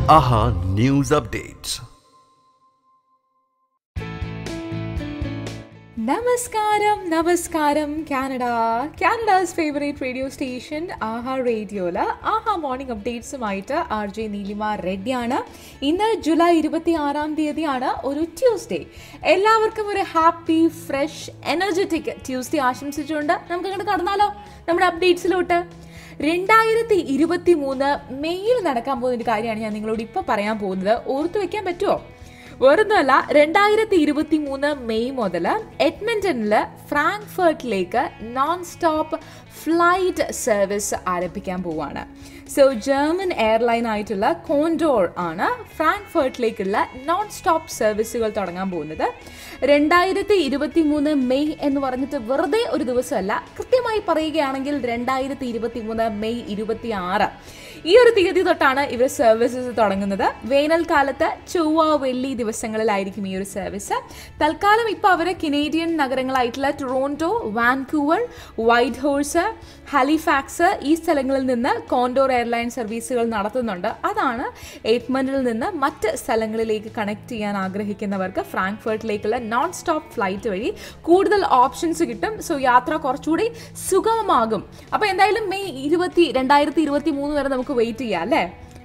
ആഹാ news updates നമസ്കാരം നമസ്കാരം Canada Canada's favourite radio station Aaha റേഡിയോയില് ആഹാ മോർണിംഗ് അപ്ഡേറ്റ്സുമായിട്ട് ആർ ജെ നീലിമ റെഡ്ഡിയാണ് ഇന്ന് ജൂലൈ ഇരുപത്തി ആറാം തീയതിയാണ് ഒരു ട്യൂസ്ഡേ എല്ലാവർക്കും ഒരു ഹാപ്പി ഫ്രഷ് എനർജറ്റിക് ട്യൂസ്ഡേ ആശംസിച്ചുകൊണ്ട് നമുക്ക് അങ്ങോട്ട് കടന്നാലോ നമ്മുടെ അപ്ഡേറ്റ്സിലോട്ട് രണ്ടായിരത്തി ഇരുപത്തി മൂന്ന് മെയ്യിൽ നടക്കാൻ പോകുന്ന ഒരു കാര്യമാണ് ഞാൻ നിങ്ങളോട് ഇപ്പോൾ പറയാൻ പോകുന്നത് ഓർത്തു വെക്കാൻ പറ്റുമോ വേറൊന്നുമല്ല രണ്ടായിരത്തി ഇരുപത്തി മൂന്ന് മെയ് മുതൽ എഡ്മണ്ടനിൽ ഫ്രാങ്ക്ഫർട്ടിലേക്ക് നോൺ സ്റ്റോപ്പ് ഫ്ലൈറ്റ് സർവീസ് ആരംഭിക്കാൻ പോവുകയാണ് സോ ജർമ്മൻ എയർലൈൻ ആയിട്ടുള്ള കോണ്ടോർ ആണ് ഫ്രാങ്ക്ഫർട്ടിലേക്കുള്ള നോൺ സ്റ്റോപ്പ് സർവീസുകൾ തുടങ്ങാൻ പോകുന്നത് രണ്ടായിരത്തി ഇരുപത്തി മൂന്ന് മെയ് എന്ന് പറഞ്ഞിട്ട് വെറുതെ ഒരു ദിവസമല്ല കൃത്യമായി പറയുകയാണെങ്കിൽ രണ്ടായിരത്തി ഇരുപത്തി മൂന്ന് മെയ് ഇരുപത്തി ആറ് ഈ ഒരു തീയതി തൊട്ടാണ് ഇവർ സർവീസസ് തുടങ്ങുന്നത് വേനൽക്കാലത്ത് ചൊവ്വ വെള്ളി ദിവസങ്ങളിലായിരിക്കും ഈ ഒരു സർവീസ് തൽക്കാലം ഇപ്പോൾ അവർ കനേഡിയൻ നഗരങ്ങളായിട്ടുള്ള Toronto Vancouver Whitehorse Halifax ഈ സ്ഥലങ്ങളിൽ നിന്ന് കോണ്ടോർ എയർലൈൻ സർവീസുകൾ നടത്തുന്നുണ്ട് അതാണ് എയ്റ്റ്മൻഡിൽ നിന്ന് മറ്റ് സ്ഥലങ്ങളിലേക്ക് കണക്ട് ചെയ്യാൻ ആഗ്രഹിക്കുന്നവർക്ക് ഫ്രാങ്ക്ഫർട്ടിലേക്കുള്ള നോൺ സ്റ്റോപ്പ് ഫ്ലൈറ്റ് വഴി കൂടുതൽ ഓപ്ഷൻസ് കിട്ടും സോ യാത്ര കുറച്ചുകൂടി സുഗമമാകും അപ്പോൾ എന്തായാലും മെയ് ഇരുപത്തി രണ്ടായിരത്തി ഇരുപത്തി മൂന്ന് വരെ നമുക്ക് വെയിറ്റ് ചെയ്യാം അല്ലേ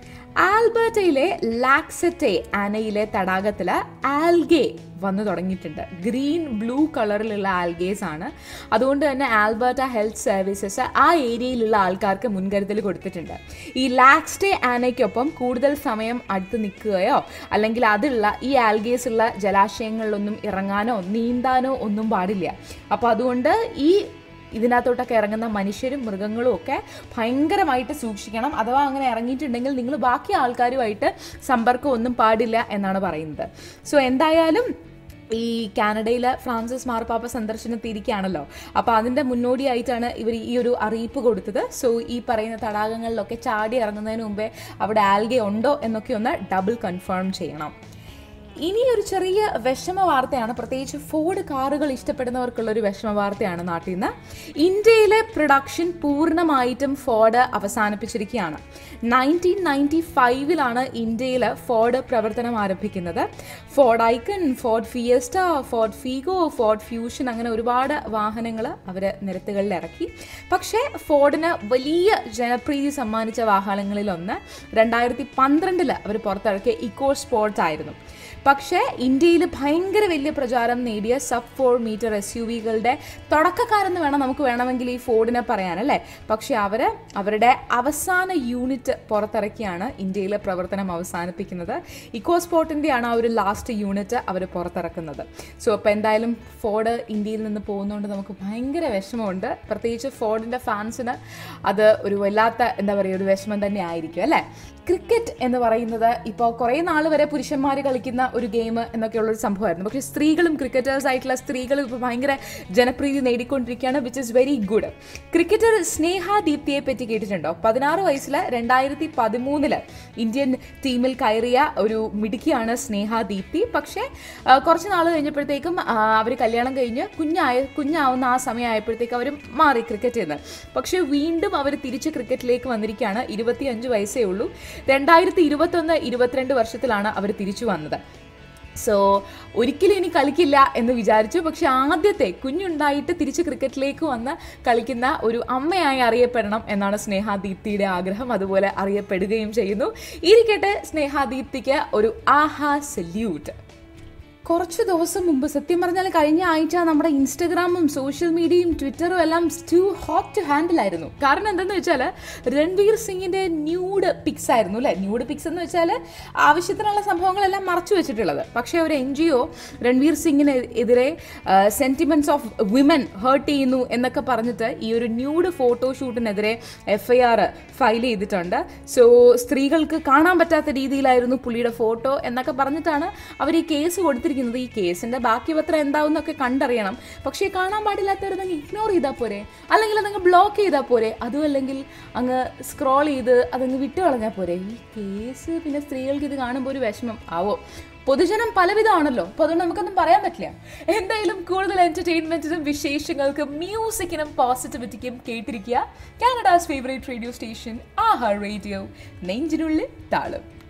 ആൽബർട്ടയിലെ ലാക്സറ്റെ ആനയിലെ തടാകത്തിൽ ആൽഗെ വന്നു തുടങ്ങിയിട്ടുണ്ട് ഗ്രീൻ ബ്ലൂ കളറിലുള്ള ആൽഗേസ് ആണ് അതുകൊണ്ട് തന്നെ ആൽബർട്ട ഹെൽത്ത് സർവീസസ് ആ ഏരിയയിലുള്ള ആൾക്കാർക്ക് മുൻകരുതൽ കൊടുത്തിട്ടുണ്ട് ഈ ലാക്സ്റ്റേ ആനയ്ക്കൊപ്പം കൂടുതൽ സമയം അടുത്ത് നിൽക്കുകയോ അല്ലെങ്കിൽ അതുള്ള ഈ ആൽഗേസ് ഉള്ള ജലാശയങ്ങളിലൊന്നും ഇറങ്ങാനോ നീന്താനോ ഒന്നും പാടില്ല അപ്പോൾ അതുകൊണ്ട് ഈ ഇതിനകത്തോട്ടൊക്കെ ഇറങ്ങുന്ന മനുഷ്യരും മൃഗങ്ങളും ഒക്കെ ഭയങ്കരമായിട്ട് സൂക്ഷിക്കണം അഥവാ അങ്ങനെ ഇറങ്ങിയിട്ടുണ്ടെങ്കിൽ നിങ്ങൾ ബാക്കി ആൾക്കാരുമായിട്ട് സമ്പർക്കം ഒന്നും പാടില്ല എന്നാണ് പറയുന്നത് സോ എന്തായാലും ഈ കാനഡയിൽ ഫ്രാൻസിസ് മാർപ്പാപ്പ സന്ദർശനത്തിരിക്കുകയാണല്ലോ അപ്പോൾ അതിൻ്റെ മുന്നോടിയായിട്ടാണ് ഇവർ ഈ ഒരു അറിയിപ്പ് കൊടുത്തത് സോ ഈ പറയുന്ന തടാകങ്ങളിലൊക്കെ ചാടി ഇറങ്ങുന്നതിന് മുമ്പേ അവിടെ ആൽഗെ ഉണ്ടോ എന്നൊക്കെ ഒന്ന് ഡബിൾ കൺഫേം ചെയ്യണം ഇനി ഒരു ചെറിയ വിഷമ വാർത്തയാണ് പ്രത്യേകിച്ച് ഫോർഡ് കാറുകൾ ഇഷ്ടപ്പെടുന്നവർക്കുള്ള ഒരു വിഷമ വാർത്തയാണ് നാട്ടിൽ നിന്ന് ഇന്ത്യയിലെ പ്രൊഡക്ഷൻ പൂർണ്ണമായിട്ടും ഫോർഡ് അവസാനിപ്പിച്ചിരിക്കുകയാണ് നയൻറ്റീൻ നയൻറ്റി ഫൈവിലാണ് ഇന്ത്യയിൽ ഫോർഡ് പ്രവർത്തനം ആരംഭിക്കുന്നത് Ford Ikon Ford Fiesta Ford Figo Ford Fusion അങ്ങനെ ഒരുപാട് വാഹനങ്ങൾ അവർ നിരത്തുകളിൽ ഇറക്കി പക്ഷേ ഫോർഡിന് വലിയ ജനപ്രീതി സമ്മാനിച്ച വാഹനങ്ങളിലൊന്ന് രണ്ടായിരത്തി പന്ത്രണ്ടിൽ അവർ പുറത്തിറക്കിയ ഇക്കോ സ്പോർട്സ് ആയിരുന്നു പക്ഷേ ഇന്ത്യയിൽ ഭയങ്കര വലിയ പ്രചാരം നേടിയ sub four metre S U വികളുടെ തുടക്കക്കാരെന്ന് വേണം നമുക്ക് വേണമെങ്കിൽ ഈ ഫോർഡിനെ പറയാനല്ലേ പക്ഷേ അവർ അവരുടെ അവസാന യൂണിറ്റ് പുറത്തിറക്കിയാണ് ഇന്ത്യയിലെ പ്രവർത്തനം അവസാനിപ്പിക്കുന്നത് ഇക്കോ സ്പോർട്ടിൻ്റെയാണ് ആ ഒരു ലാസ്റ്റ് യൂണിറ്റ് അവർ പുറത്തിറക്കുന്നത് സോ അപ്പോൾ എന്തായാലും ഫോർഡ് ഇന്ത്യയിൽ നിന്ന് പോകുന്നതുകൊണ്ട് നമുക്ക് ഭയങ്കര വിഷമമുണ്ട് പ്രത്യേകിച്ച് ഫോർഡിൻ്റെ ഫാൻസിന് അത് ഒരു വല്ലാത്ത എന്താ പറയുക ഒരു വിഷമം തന്നെ ആയിരിക്കും അല്ലേ ക്രിക്കറ്റ് എന്ന് പറയുന്നത് ഇപ്പോൾ കുറേ നാൾ വരെ പുരുഷന്മാർ കളിക്കുന്ന ഒരു ഗെയിം എന്നൊക്കെയുള്ള ഒരു സംഭവമായിരുന്നു പക്ഷേ സ്ത്രീകളും ക്രിക്കറ്റേഴ്സ് ആയിട്ടുള്ള സ്ത്രീകളും ഇപ്പോൾ ഭയങ്കര ജനപ്രീതി നേടിക്കൊണ്ടിരിക്കുകയാണ് which is very good cricketer Sneha ദീപ്തിയെ പറ്റി കേട്ടിട്ടുണ്ടോ പതിനാറ് വയസ്സിൽ രണ്ടായിരത്തി പതിമൂന്നില് ഇന്ത്യൻ ടീമിൽ കയറിയ ഒരു മിടുക്കിയാണ് സ്നേഹ ദീപ്തി പക്ഷേ ആ, കുറച്ച് നാൾ കഴിഞ്ഞപ്പോഴത്തേക്കും അവർ കല്യാണം കഴിഞ്ഞ് കുഞ്ഞായ കുഞ്ഞാവുന്ന ആ സമയമായപ്പോഴത്തേക്ക് അവർ മാറി ക്രിക്കറ്റിൽ നിന്ന് പക്ഷേ വീണ്ടും അവർ തിരിച്ച് ക്രിക്കറ്റിലേക്ക് വന്നിരിക്കുകയാണ് ഇരുപത്തിയഞ്ച് വയസ്സേ ഉള്ളൂ രണ്ടായിരത്തി ഇരുപത്തൊന്ന് ഇരുപത്തിരണ്ട് വർഷത്തിലാണ് അവർ തിരിച്ചു വന്നത് സോ ഒരിക്കലും ഇനി കളിക്കില്ല എന്ന് വിചാരിച്ചു പക്ഷെ ആദ്യത്തെ കുഞ്ഞുണ്ടായിട്ട് തിരിച്ച് ക്രിക്കറ്റിലേക്ക് വന്ന് കളിക്കുന്ന ഒരു അമ്മയായി അറിയപ്പെടണം എന്നാണ് സ്നേഹാദീപ്തിയുടെ ആഗ്രഹം അതുപോലെ അറിയപ്പെടുകയും ചെയ്യുന്നു ഇരിക്കട്ടെ സ്നേഹാദീപ്തിക്ക് ഒരു ആഹാ സല്യൂട്ട് കുറച്ച് ദിവസം മുമ്പ് സത്യം പറഞ്ഞാൽ കഴിഞ്ഞ ആഴ്ച നമ്മുടെ ഇൻസ്റ്റഗ്രാമും സോഷ്യൽ മീഡിയയും ട്വിറ്ററും എല്ലാം ടു ഹോട്ട് ടു ഹാൻഡിൽ ആയിരുന്നു കാരണം എന്തെന്ന് വെച്ചാൽ രൺവീർ സിംഗിന്റെ ന്യൂഡ് പിക്സ് ആയിരുന്നു അല്ലേ ന്യൂഡ് പിക്സ് എന്ന് വെച്ചാൽ ആവശ്യത്തിനുള്ള സംഭവങ്ങളെല്ലാം മറച്ചു വെച്ചിട്ടുള്ളത് പക്ഷേ ഒരു എൻ ജി ഒ രൺവീർ സിംഗിന് എതിരെ സെന്റിമെന്റ്സ് ഓഫ് വിമൻ ഹേർട്ട് ചെയ്യുന്നു എന്നൊക്കെ പറഞ്ഞിട്ട് ഈ ഒരു ന്യൂഡ് ഫോട്ടോഷൂട്ടിനെതിരെ എഫ് ഐ ആർ ഫയൽ ചെയ്തിട്ടുണ്ട് സോ സ്ത്രീകൾക്ക് കാണാൻ പറ്റാത്ത രീതിയിലായിരുന്നു പുള്ളിയുടെ ഫോട്ടോ എന്നൊക്കെ പറഞ്ഞിട്ടാണ് അവർ ഈ കേസ് കൊടുത്തിരിക്കുന്നത് ഈ കേസിന്റെ ബാക്കി പത്രം എന്താവുന്നൊക്കെ കണ്ടറിയണം പക്ഷേ കാണാൻ പാടില്ലാത്തവർ നിങ്ങൾ ഇഗ്നോർ ചെയ്താൽ പോരെ അല്ലെങ്കിൽ അതങ്ങ് ബ്ലോക്ക് ചെയ്താൽ പോരെ അതും അല്ലെങ്കിൽ അങ്ങ് സ്ക്രോൾ ചെയ്ത് അതങ്ങ് വിട്ടു കളഞ്ഞാൽ പോരെ ഈ കേസ് പിന്നെ സ്ത്രീകൾക്ക് ഇത് കാണുമ്പോൾ ഒരു വിഷമം ആവോ പൊതുജനം പലവിധമാണല്ലോ അപ്പോൾ അതുകൊണ്ട് നമുക്കൊന്നും പറയാൻ പറ്റില്ല എന്തായാലും കൂടുതൽ എന്റർടൈൻമെന്റിനും വിശേഷങ്ങൾക്കും മ്യൂസിക്കിനും പോസിറ്റിവിറ്റിക്കും കേട്ടിരിക്കുക Canada's favourite radio station Aaha radio നെഞ്ചിനുള്ളിൽ താളം